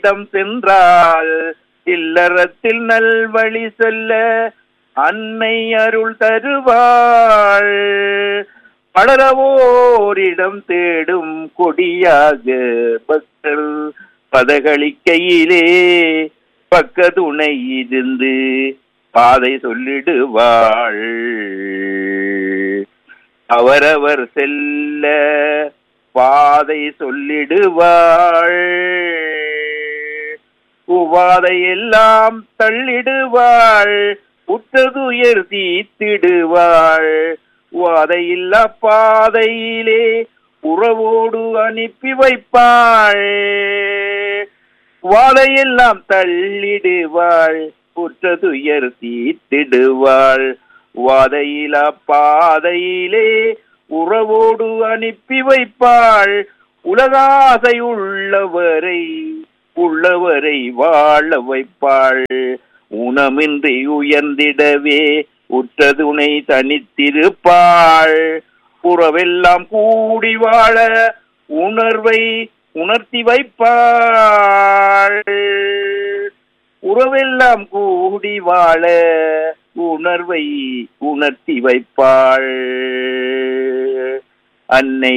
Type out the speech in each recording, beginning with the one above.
இடம் சென்றால் இல்லறத்தில் நல்வழி செல்ல அன்னை அருள் தருவாள் பலரவோரிடம் தேடும் கொடியாக பக்தர் பதகளிக்கையிலே பக்க துணை இருந்து பாதை சொல்லிடுவாள் அவரவர் செல்ல பாதை சொல்லிடுவாள் உவாதை எல்லாம் தள்ளிடுவாள் உற்றதுயர் தீத்திடுவாள் வாதையில்லா பாதையிலே உறவோடு அனுப்பி வைப்பாள் வாதையெல்லாம் தள்ளிடுவாள் உற்றதுயர் தீத்திடுவாள் வாதையிலா பாதையிலே உறவோடு அனுப்பி வைப்பாள் உலகாசை உள்ளவரை உள்ளவரை வாழ வைப்பாள் உணமின்றி உயர்ந்திடவே உற்ற துணை தனித்திருப்பாள் புறவெல்லாம் கூடி வாழ உணர்வை உணர்த்தி வைப்பாள் உறவெல்லாம் கூடி வாழ உணர்வை உணர்த்தி வைப்பாள் அன்னை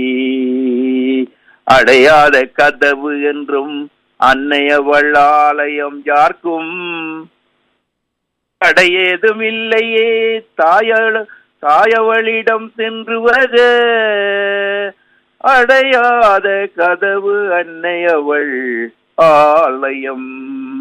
அடையாத கதவு என்றும் அன்னையவள் ஆலயம் யார்க்கும் தடையேதும் இல்லையே தாயள தாயவளிடம் சென்று வர அடையாத கதவு அன்னையவள் ஆலயம்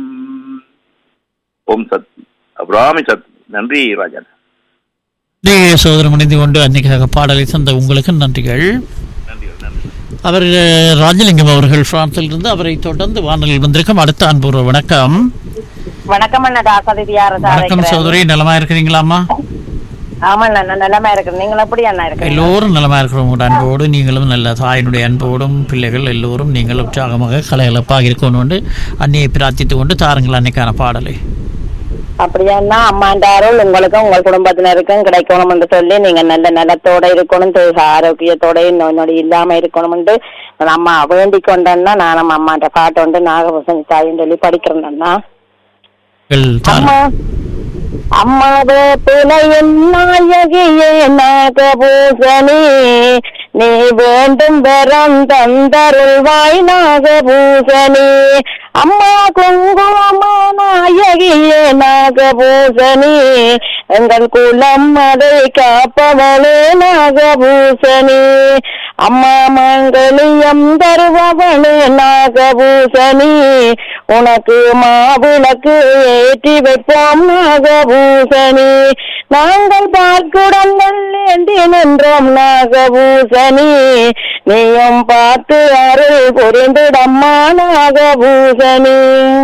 ஓம் சத் அபிராமி சத் நன்றி ராஜன் சோதரம் இணைந்து கொண்டு அன்னைக்காக பாடலை தந்த உங்களுக்கு நன்றிகள் நன்றி நன்றி அவர் அஹ், ராஜலிங்கம் அவர்கள் பிரான்சில் இருந்து அவரை தொடர்ந்து வானொலியில் வந்திருக்கும் அடுத்த அன்புற வணக்கம் வணக்கம் அண்ணா தாசாதி வணக்கம் சோதரி நலமா இருக்கிறீங்களாம்மா ஆமா அண்ணா நான் நிலைமை இருக்கிறேன் நீங்கள் எப்படி அண்ணா இருக்கிறீங்க எல்லோரும் நலமா இருக்கிறோம் உங்களோட அன்போடு நீங்களும் நல்ல தாயினுடைய அன்போடும் பிள்ளைகள் எல்லோரும் நீங்கள் உற்சாகமாக கலையளப்பாக இருக்கணும் என்று அன்னையை பிரார்த்தித்து கொண்டு தாருங்கள் அன்னைக்கான பாடலை அப்படியாண்ணா அம்மாண்ட அருள் உங்களுக்கும் உங்கள் குடும்பத்தினருக்கும் கிடைக்கணும் என்று சொல்லி நீங்க நல்ல நலத்தோட இருக்கணும் தேக ஆரோக்கியத்தோட நோய் நொடி இல்லாம இருக்கணும் என்று நான் அம்மா வேண்டிக் கொண்டேன்னா நானும் அம்மாண்ட பாட்டு வந்து நாகபூசணி தாயின்னு சொல்லி படிக்கிறேன் அண்ணா நீங்கள் தாருங்கள். அம்மா அம்மாவே பிணையின் நாயகியே நாகபூசணி நீ வேண்டும் வரம் தந்தருள்வாய் நாகபூசணி அம்மா குங்குமமா நாயகியே நாகபூசணி எங்கள் குலம் அதை காப்பவளே நாகபூசணி அம்மா மங்களியம் தருபவளே நாகபூசணி உனக்கு மாவிளக்கு ஏற்றி வைப்போம் நாகபூசணி நாங்கள் பார்க்குடன் ஏந்தி நின்றோம் நாகபூசணி நீயும் பார்த்து அருள் புரிந்துடம்மா நாகபூசணி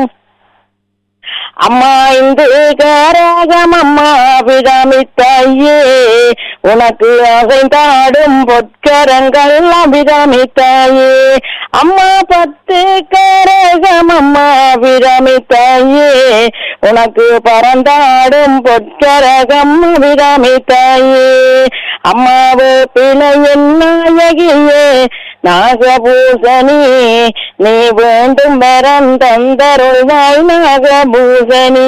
அம்மா இந்து காராகம் அம்மா அபிராமித்தாயே உனக்கு அசைந்தாடும் பொற்கரங்கள் அபிராமித்தாயே அம்மா பத்து கரகம் அம்மா அபிராமித்தாயே உனக்கு பறந்தாடும் பொற்கரகம் அபிராமித்தாயே அம்மாவு பிழையின் நாயகியே நாகபூசணி நீ வேண்டும் வரம் தந்தருள்வாய் நாகபூசணி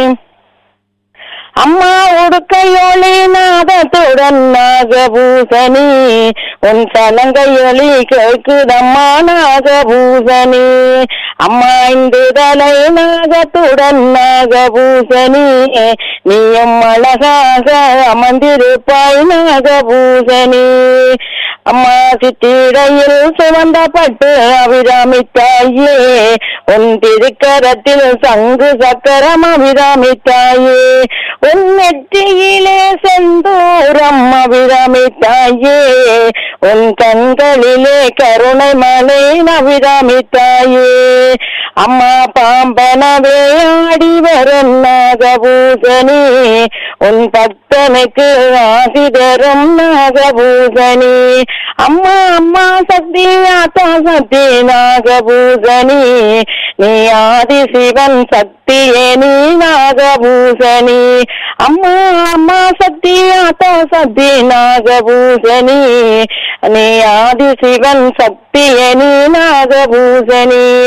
அம்மா உடுக்கையொளி நாதத்துடன் நாகபூசணி உன் சலங்கையொளி கேட்குதம்மா நாகபூசணி அம்மா இந்த தலை நாகத்துடன் நாகபூசணி நீயும் அழகாக அமர்ந்திருப்பாய் நாகபூசணி அம்மா சித்திரையில் சுமந்த பட்டு அபிராமித்தாயே உன் திருக்கரத்தில் சங்கு சக்கரம் அபிராமித்தாயே உன் நெற்றியிலே செந்தூரம் அபிராமித்தாயே உன் கண்களிலே கருணை மலை அபிராமித்தாயே அம்மா பாம்பனவே ஆடி வரும் நாகபூசணி உன் பக்தனுக்கு ஆசி தரும் நாகபூசணி அம்மா அம்மா சக்தி ஆத்தா சக்தி நாகபூசணி நீ ஆதி சிவன் சக்தியே நீ நாகபூசணி அம்மா அம்மா சக்தி ஆத்தா சக்தி நாகபூசணி நீ ஆதி சிவன் சக்தியே நீ நாகபூசணி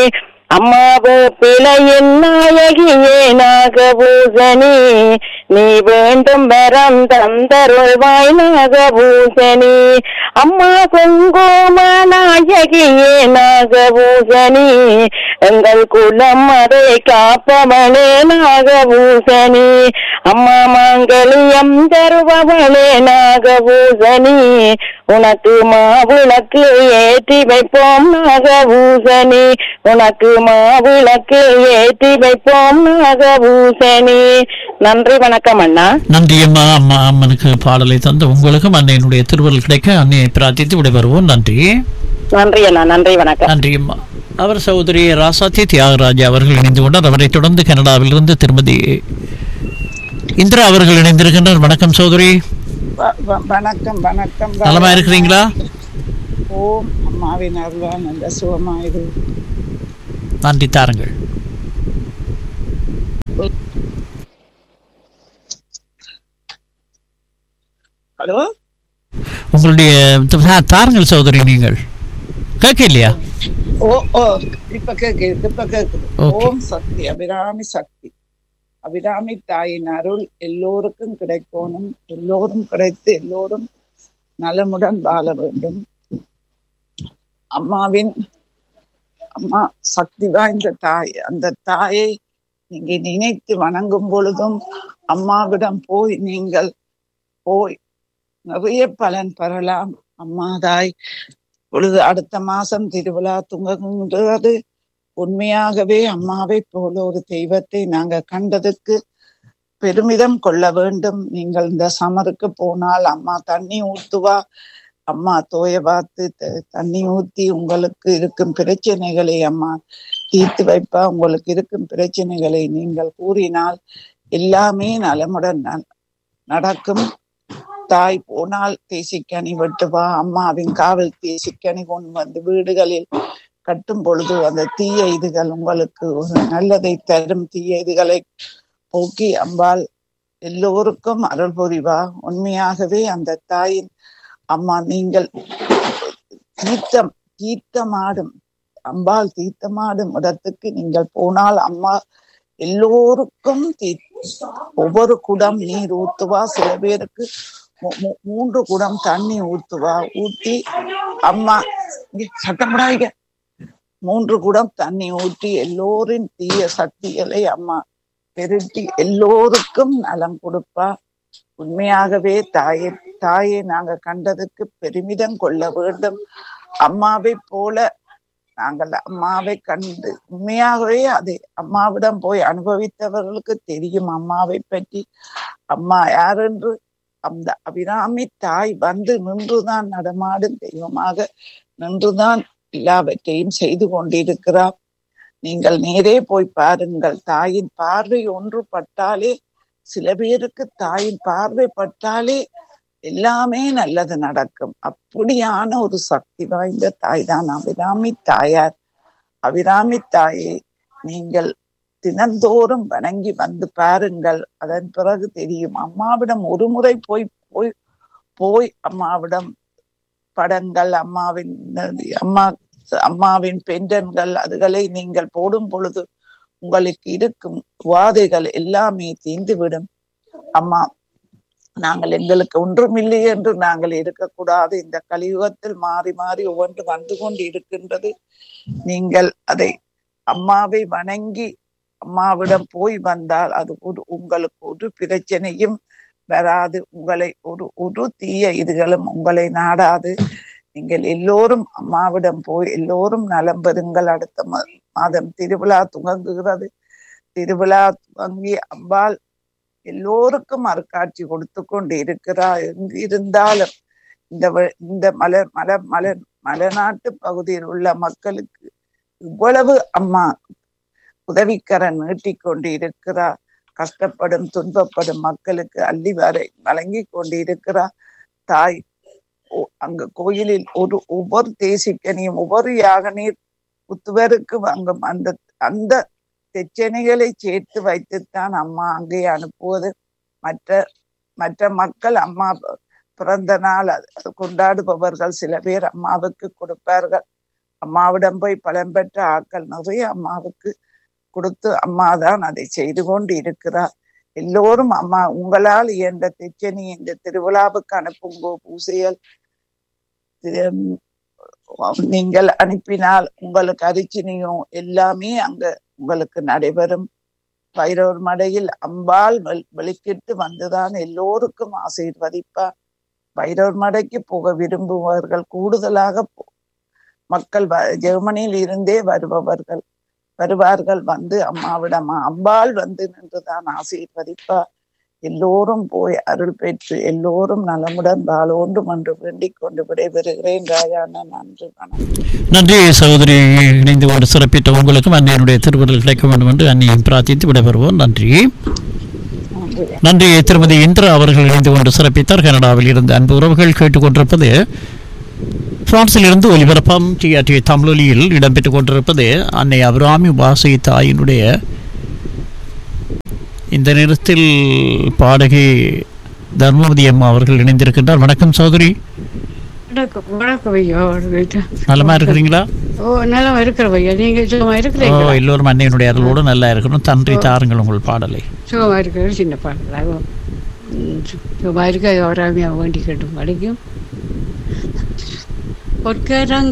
அம்மாவு பிழையின் நாயகியே நாகபூசணி நீ வேண்டும் வரம் தந்தருள்வாய் நாகபூசணி அம்மா குங்கும நாயகியே நாகபூசணி எங்கள் குலம் அதை காப்பவளே நாகபூசணி அம்மா மாங்கலியம் தருபவளே நாகபூசணி உனக்கு மாவிளக்கு ஏற்றி வைப்போம் நாகபூசணி உனக்கு மாவிளக்கு ஏற்றி வைப்போம் நாகபூசணி நன்றி வணக்கம் அண்ணா நன்றி அம்மா அம்மா அம்மனுக்கு பாடலை தந்த உங்களுக்கும் அன்னையினுடைய திருவருள் கிடைக்க அன்னையை பிரார்த்தித்து விடைபெறுவோம் நன்றி நன்றி அண்ணா நன்றி வணக்கம் நன்றி அம்மா அவர் சகோதரி ராசாத்தி தியாகராஜா அவர்கள் இணைந்து கொண்டார் அவரை தொடர்ந்து கனடாவிலிருந்து திருமதி இந்திரா அவர்கள் இணைந்திருக்கின்றார் வணக்கம் சகோதரி வ- வ- வணக்கம் வணக்கம் நலமா இருக்கிறீங்களா ஓம் அம்மாவின் அருளால் நல்ல சுகமாயிரு நன்றி தாருங்கள் ஹலோ உங்களுடைய தா- தாருங்கள் சகோதரி நீங்கள் கேட்க இல்லையா ஓ ஓ இப்ப கேக்குது இப்ப கேக்குது Okay. ஓம் சக்தி அபிராமி சக்தி அபிராமி தாயின் அருள் எல்லோருக்கும் கிடைக்கணும் எல்லோரும் கிடைத்து எல்லோரும் நலமுடன் வாழ வேண்டும் அம்மாவின் அம்மா சக்தி வாய்ந்த தாய் அந்த தாயை நீங்க நினைத்து வணங்கும் பொழுதும் அம்மாவிடம் போய் நீங்கள் போய் நிறைய பலன் பெறலாம் அம்மாதாய் பொழுது அடுத்த மாசம் திருவிழா துங்குகின்றது உண்மையாகவே அம்மாவை போல ஒரு தெய்வத்தை நாங்க கண்டதுக்கு பெருமிதம் கொள்ள வேண்டும் நீங்கள் இந்த சமருக்கு போனால் அம்மா தண்ணி ஊத்துவா அம்மா தோய பார்த்து த- தண்ணி ஊத்தி உங்களுக்கு இருக்கும் பிரச்சனைகளை அம்மா தீர்த்து வைப்பா உங்களுக்கு இருக்கும் பிரச்சனைகளை நீங்கள் கூறினால் எல்லாமே நலமுடன் ந- நடக்கும் தாய் போனால் தேசிக்கனி வெட்டுவா அம்மாவின் காவல் தேசிக்கனி கொண்டு வந்து வீடுகளில் கட்டும் பொழுது அந்த தீய இதுகள் உங்களுக்கு ஒரு நல்லதை தரும் தீய இதுகளை போக்கி அம்பாள் எல்லோருக்கும் அருள் புரிவா உண்மையாகவே அந்த தாயின் அம்மா நீங்கள் தீர்த்தம் தீர்த்தமாடும் அம்பாள் தீர்த்தமாடும் இடத்துக்கு நீங்கள் போனால் அம்மா எல்லோருக்கும் தீ ஒவ்வொரு குடம் நீர் ஊத்துவா சில பேருக்கு மூ- மூ- மூன்று குடம் தண்ணி ஊத்துவா ஊத்தி அம்மா இங்க சத்தம் போடாதீங்க. மூன்று குடம் தண்ணி ஊற்றி எல்லோரின் தீய சக்திகளை அம்மா பெருட்டி எல்லோருக்கும் நலம் கொடுப்பா உண்மையாகவே தாயை தாயை நாங்க கண்டதுக்கு பெருமிதம் கொள்ள வேண்டும் அம்மாவை போல நாங்கள் அம்மாவை கண்டு உண்மையாகவே அதை அம்மாவிடம் போய் அனுபவித்தவர்களுக்கு தெரியும் அம்மாவை பற்றி அம்மா யாரென்று அந்த அபிராமி தாய் வந்து நின்றுதான் நடமாடும் தெய்வமாக நின்றுதான் எல்லாவற்றையும் செய்து கொண்டிருக்கிறார் நீங்கள் நேரே போய் பாருங்கள் தாயின் பார்வை ஒன்று பட்டாலே சில பேருக்கு தாயின் பார்வை பட்டாலே எல்லாமே நல்லது நடக்கும் அப்படியான ஒரு சக்தி வாய்ந்த தாய் தான் அபிராமி தாயார் அபிராமி தாயை நீங்கள் தினந்தோறும் வணங்கி வந்து பாருங்கள் அதன் பிறகு தெரியும் அம்மாவிடம் ஒரு முறை போய் போய் போய் அம்மாவிடம் படங்கள் அம்மாவின் அம்மா அம்மாவின் பெண்டன்கள் அதுகளை நீங்கள் போடும் பொழுது உங்களுக்கு இருக்கும் வாதைகள் எல்லாமே தீர்ந்துவிடும் அம்மா நாங்கள் எங்களுக்கு ஒன்றுமில்லை என்று நாங்கள் இருக்கக்கூடாது இந்த கலியுகத்தில் மாறி மாறி ஒவ்வொன்று வந்து கொண்டு இருக்கின்றது நீங்கள் அதை அம்மாவை வணங்கி அம்மாவிடம் போய் வந்தால் அது ஒரு உங்களுக்கு ஒரு பிரச்சனையும் வராது உங்களை ஒரு ஒரு தீய இதுகளும் உங்களை நாடாது நீங்கள் எல்லோரும் அம்மாவிடம் போய் எல்லோரும் நலம் பெறுங்கள் அடுத்த மா- மாதம் திருவிழா துவங்குகிறது திருவிழா துவங்கி அம்பாள் எல்லோருக்கும் அருட்காட்சி கொடுத்து கொண்டு இருக்கிறார் எங்கு இருந்தாலும் இந்த வ- இந்த மலர் மல மலர் மலைநாட்டு பகுதியில் உள்ள மக்களுக்கு இவ்வளவு அம்மா உதவிக்கரன் நீட்டிக் கொண்டு இருக்கிறார் கஷ்டப்படும் துன்பப்படும் மக்களுக்கு அள்ளி வரை வழங்கி கொண்டு இருக்கிறார் தாய் ஓ- அங்க கோயிலில் ஒரு ஒவ்வொரு தேசிக்கனியும் ஒவ்வொரு யாக நீர் புத்துவருக்கு வாங்கும் அந்த அந்த தெச்சனைகளை சேர்த்து வைத்துத்தான் அம்மா அங்கே அனுப்புவது மற்ற மற்ற மக்கள் அம்மா பிறந்த நாள் அது- அது கொண்டாடுபவர்கள் சில பேர் அம்மாவுக்கு கொடுப்பார்கள் அம்மாவிடம் போய் பலம் பெற்ற ஆட்கள் நிறைய அம்மாவுக்கு கொடுத்து அம்மா தான் அதை செய்து கொண்டு இருக்கிறார் எல்லோரும் அம்மா உங்களால் இயன்ற தெச்சனி இந்த திருவிழாவுக்கு அனுப்புங்கோ பூசைகள் திரு- நீங்கள் அனுப்பினால் உங்களுக்கு அரிச்சினியும் எல்லாமே அங்க உங்களுக்கு நடைபெறும் பைரவர் மடையில் அம்பாள் வெள்- வெளிக்கிட்டு வந்துதான் எல்லோருக்கும் ஆசீர்வதிப்பார் பைரவர் மடைக்கு போக விரும்புபவர்கள் கூடுதலாக போ- மக்கள் வ- ஜெர்மனியில் இருந்தே வருபவர்கள் வருவார்கள் வந்து அம்மாவிடம் அம்பாள் வந்து நின்றுதான் ஆசீர்வதிப்பார் எல்லோரும் போய் அருள் பெற்று எல்லோரும் நலமுடன் வாழோண்டும் என்று வேண்டிக் கொண்டு விடைபெறுகிறேன் ராஜாண்ணா நன்றி வணக்கம் நன்றி சகோதரி இணைந்து கொண்டு சிறப்பித்த உங்களுக்கும் அன்னையனுடைய திருவருள் கிடைக்க வேண்டும் என்று அன்னையும் பிரார்த்தித்து விடைபெறுவோம் நன்றி நன்றி நன்றி திருமதி இந்திரா அவர்கள் இணைந்து கொண்டு சிறப்பித்தார் கனடாவில் இருந்து அன்பு உறவுகள் கேட்டுக்கொண்டிருப்பது பிரான்சில் இருந்து ஒலிபரப்பம் டிஆர்டி தமிழொலியில் இடம்பெற்றுக் கொண்டிருப்பது அன்னை அபிராமி வாசை தாயினுடைய இந்த நேரத்தில் பாடகி தர்மவதி அம்மா அவர்கள் இணைந்திருக்கின்றார் வணக்கம் சகோதரி வணக்கம் வணக்கம் ஐயா வணக்கம். நலமா இருக்கிறீங்களா ஓ நல்லா இருக்கிற ஐயா நீங்க சுகமா ஓ இருக்கிறீங்களா எல்லோரும் அன்னையினுடைய அருளோடு நல்லா இருக்கணும் தன்றி தாருங்கள் உங்கள் பாடலை சுகமா இருக்கிற சின்ன பாடலாக சுகமா இருக்க அவராமியா வேண்டி கேட்டும் கிடைக்கும் பொற்கரங்க